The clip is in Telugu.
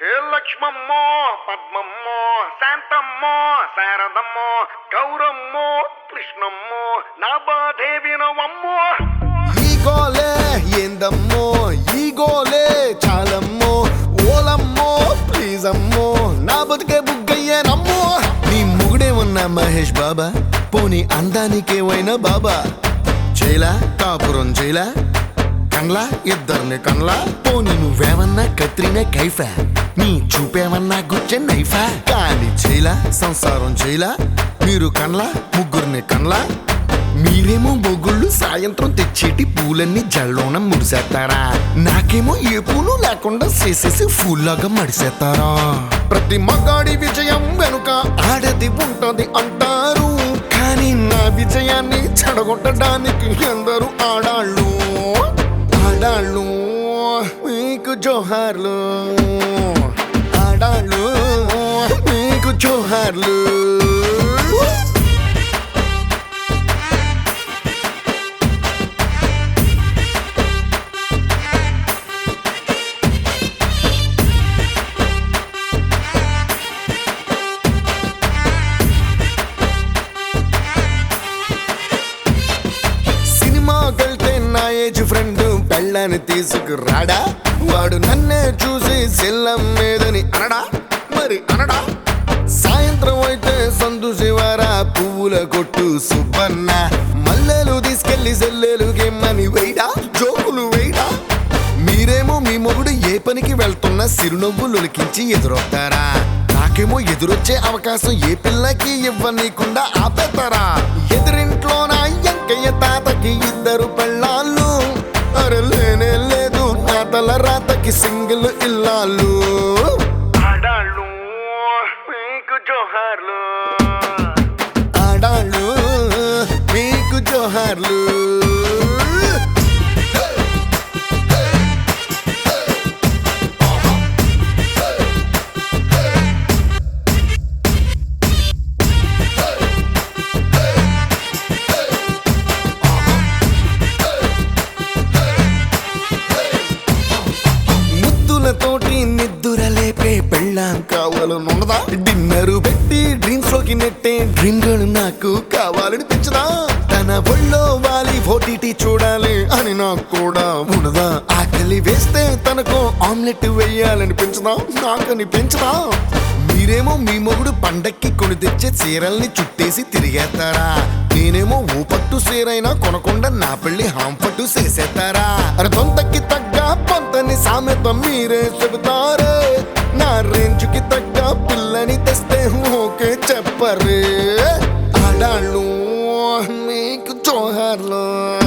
ఏ లక్ష్మమ్మో పద్మమ్మో శాంతమ్మో శారదమ్మో గౌరమ్మో కృష్ణమ్మో నా బాధేవి నవమ్మో ఈ గోలే ఏందమ్మో ఈ గోలే చాలమ్మో ఓలమ్మో ప్లీజ్ అమ్మో నా బతుకే బుగ్గయ్యేనమ్మో నీ ముగుడే ఉన్న మహేష్ బాబా పోనీ అందానికేవైనా బాబా చేయలా కాపురం చేయలా కండ్లా ఇద్దరిని కండ్లా పోనీ నువ్వేమన్నా కత్రినా కైఫా నీ చూపేమన్నా గుచ్చే నైఫా కానీ చేయలా సంసారం చేయలా మీరు కండ్లా ముగ్గురిని కండ్లా మీరేమో బొగుళ్ళు సాయంత్రం తెచ్చేటి పూలన్నీ జల్లోన ముడిసేస్తారా నాకేమో ఏ పూలు లేకుండా చేసేసి ఫూల్లాగా మడిసేస్తారా ప్రతి మగాడి విజయం వెనుక ఆడది ఉంటది అంటారు కానీ నా విజయాన్ని చెడగొట్టడానికి ఎందరు ఆడాళ్ళు ఆడాళ్ళు మీకు జోహార్లు ఆడాళ్ళు మీకు జోహార్లు సినిమాకెళ్తే నా ఏజ్ ఫ్రెండ్ పెళ్ళని తీసుకురాడా వాడు నన్నే చూసి సెల్లం మీదని అనడా మరి అనడా సాయంత్రం అయితే సందు శివారా పువ్వుల కొట్టు సుబ్బన్న మల్లెలు తీసుకెళ్లి సెల్లెలు గేమ్మని వేయడా జోకులు వేయడా మీరేమో మీ మొగుడు ఏ పనికి వెళ్తున్నా సిరునవ్వులు ఒలికించి ఎదురొస్తారా నాకేమో ఎదురొచ్చే అవకాశం ఏ పిల్లకి ఇవ్వనీకుండా ఆపేస్తారా ఎదురింట్లో నా ఎంకయ్య తాతకి ఇద్దరు పెళ్ళాళ్ళు అరే లేనే లేదు నా తల రాతకి సింగిల్ ఇల్లాలు ఆడాళ్ళు మీకు జోహార్లు ఆడాళ్ళు మీకు జోహార్లు ముద్దులతోటి నిద్దుర లేపే పెళ్ళాం కావాలనున్నదా డిన్నరు పెట్టి డ్రీమ్స్ లోకి నెట్టే డ్రీమ్ గర్ల్ నాకు కావాలని పెంచదా తన ఒళ్ళో వాలి ఓటీటీ చూడాలి అని నాకు కూడా ఉన్నదా ఆకలి వేస్తే తనకు ఆమ్లెట్ వేయాలని పెంచదా నాకని పెంచదా మీరేమో మీ మొగుడు పండక్కి కొని తెచ్చే చీరల్ని చుట్టేసి తిరిగేస్తారా నేనేమో ఓ పట్టు చీరైనా కొనకుండా నా పెళ్లి హాంపట్టు చేసేస్తారా అరే తొంతకి తగ్గ పొంతని సామెత మీరే చెబుతారే నా రేంజ్ కి తగ్గ పిల్లని తెస్తే ఓకే చెప్పరే ఆడాళ్ళు మీకు జోహార్లు